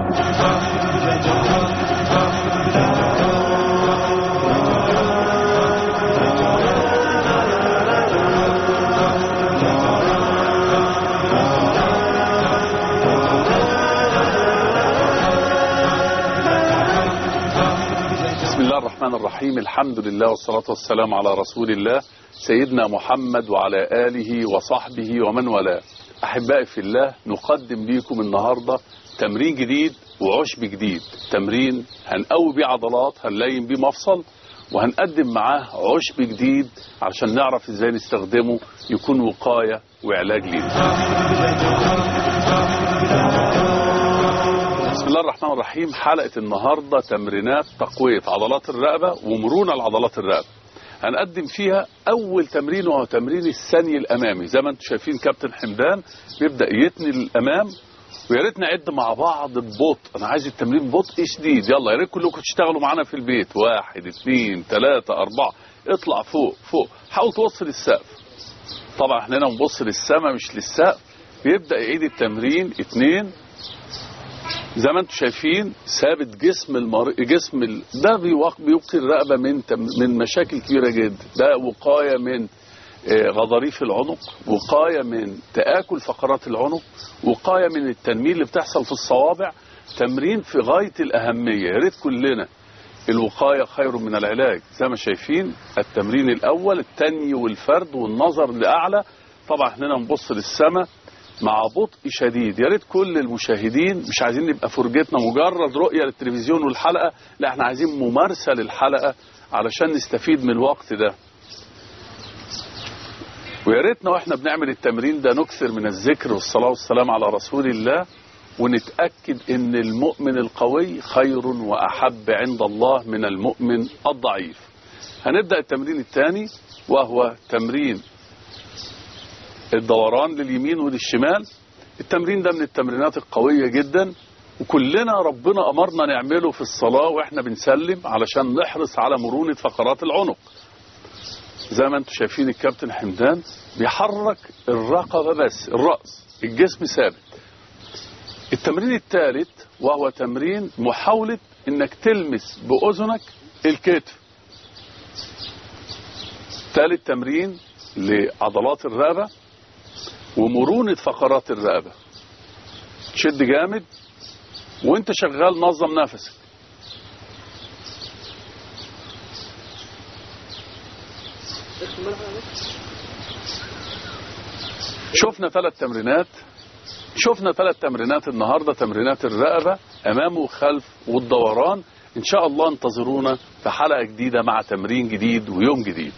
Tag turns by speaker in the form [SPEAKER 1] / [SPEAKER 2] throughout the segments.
[SPEAKER 1] بسم الله الرحمن الرحيم الحمد لله والصلاة والسلام على رسول الله سيدنا محمد وعلى آله وصحبه ومن والاه أحبائي في الله نقدم لكم النهاردة تمرين جديد وعشب جديد تمرين هنقوي بيه عضلات هنلين بيه مفصل وهنقدم معاه عشب جديد عشان نعرف ازاي نستخدمه يكون وقاية وعلاج لينا بسم الله الرحمن الرحيم حلقة النهاردة تمرينات تقوية عضلات الرقبة ومرونة لعضلات الرقبة هنقدم فيها أول تمرين وهو تمرين الثاني الأمامي زي ما انتم شايفين كابتن حمدان بيبدأ يتني للأمام ويا ريت نعد مع بعض ببطء أنا عايز التمرين ببطء شديد يلا يا ريت كلكم تشتغلوا معانا في البيت واحد اثنين ثلاثة أربعة اطلع فوق فوق حاول توصل السقف طبعا احنا هنا بنبص للسماء مش للسقف بيبدأ يعيد التمرين اثنين زي ما انتم شايفين ثابت جسم المر... جسم ال... ده بيوق... بيوقي الرقبه من تم... من مشاكل كبيره جدا ده وقايه من آه، غضاريف العنق وقايه من تاكل فقرات العنق وقايه من التنميل اللي بتحصل في الصوابع تمرين في غايه الاهميه يا ريت كلنا الوقايه خير من العلاج زي ما شايفين التمرين الاول التني والفرد والنظر لاعلى طبعا احنا هنا نبص للسماء مع بطء شديد يا ريت كل المشاهدين مش عايزين نبقى فرجتنا مجرد رؤية للتلفزيون والحلقة لا احنا عايزين ممارسة للحلقة علشان نستفيد من الوقت ده ويا ريتنا واحنا بنعمل التمرين ده نكثر من الذكر والصلاة والسلام على رسول الله ونتأكد ان المؤمن القوي خير وأحب عند الله من المؤمن الضعيف هنبدأ التمرين الثاني وهو تمرين الدوران لليمين وللشمال التمرين ده من التمرينات القوية جدا وكلنا ربنا أمرنا نعمله في الصلاة وإحنا بنسلم علشان نحرص على مرونة فقرات العنق زي ما انتم شايفين الكابتن حمدان بيحرك الرقبة بس الرأس الجسم ثابت التمرين الثالث وهو تمرين محاولة انك تلمس بأذنك الكتف ثالث تمرين لعضلات الرقبة ومرونة فقرات الرقبة تشد جامد وانت شغال نظم نفسك شفنا ثلاث تمرينات شفنا ثلاث تمرينات النهاردة تمرينات الرقبة أمام وخلف والدوران إن شاء الله انتظرونا في حلقة جديدة مع تمرين جديد ويوم جديد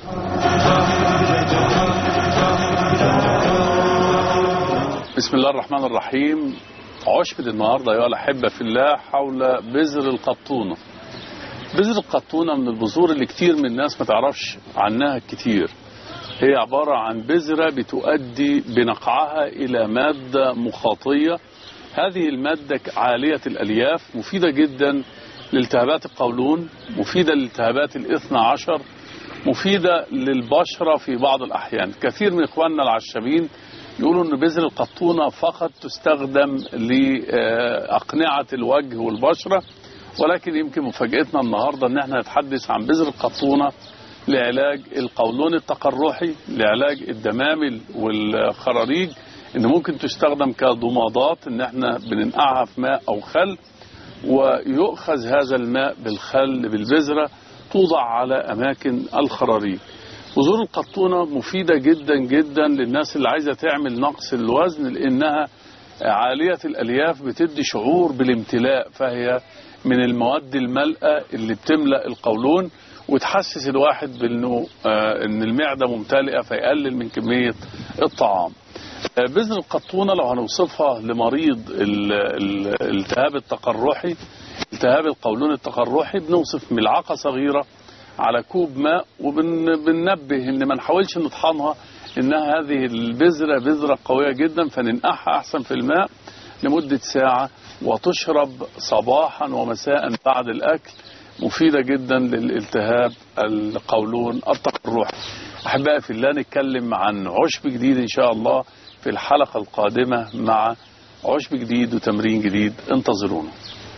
[SPEAKER 1] بسم الله الرحمن الرحيم عشبة النهاردة أيها الأحبة في الله حول بذر القطونة بذر القطونة من البذور اللي كتير من الناس ما تعرفش عنها كتير هي عبارة عن بذرة بتؤدي بنقعها إلى مادة مخاطية هذه المادة عالية الألياف مفيدة جدا لالتهابات القولون مفيدة لالتهابات الاثنى عشر مفيدة للبشرة في بعض الأحيان كثير من إخواننا العشابين يقولوا أن بذر القطونة فقط تستخدم لأقنعة الوجه والبشرة ولكن يمكن مفاجأتنا النهاردة أن احنا نتحدث عن بذر القطونة لعلاج القولون التقرحي لعلاج الدمامل والخراريج ان ممكن تستخدم كضمادات ان احنا بننقعها في ماء او خل ويؤخذ هذا الماء بالخل بالبذرة توضع على اماكن الخراريج بذور القطونة مفيدة جدا جدا للناس اللي عايزة تعمل نقص الوزن لانها عالية الالياف بتدي شعور بالامتلاء فهي من المواد الملأة اللي بتملأ القولون وتحسس الواحد بانه آه ان المعده ممتلئه فيقلل من كميه الطعام. آه بذر القطونه لو هنوصفها لمريض ال- ال- الالتهاب التقرحي التهاب القولون التقرحي بنوصف ملعقه صغيره على كوب ماء وبننبه ان ما نحاولش نطحنها انها هذه البذره بذره قويه جدا فننقعها احسن في الماء لمده ساعه وتشرب صباحا ومساء بعد الاكل مفيدة جدا للالتهاب القولون التقرحي أحبائي في الله نتكلم عن عشب جديد إن شاء الله في الحلقة القادمة مع عشب جديد وتمرين جديد انتظرونا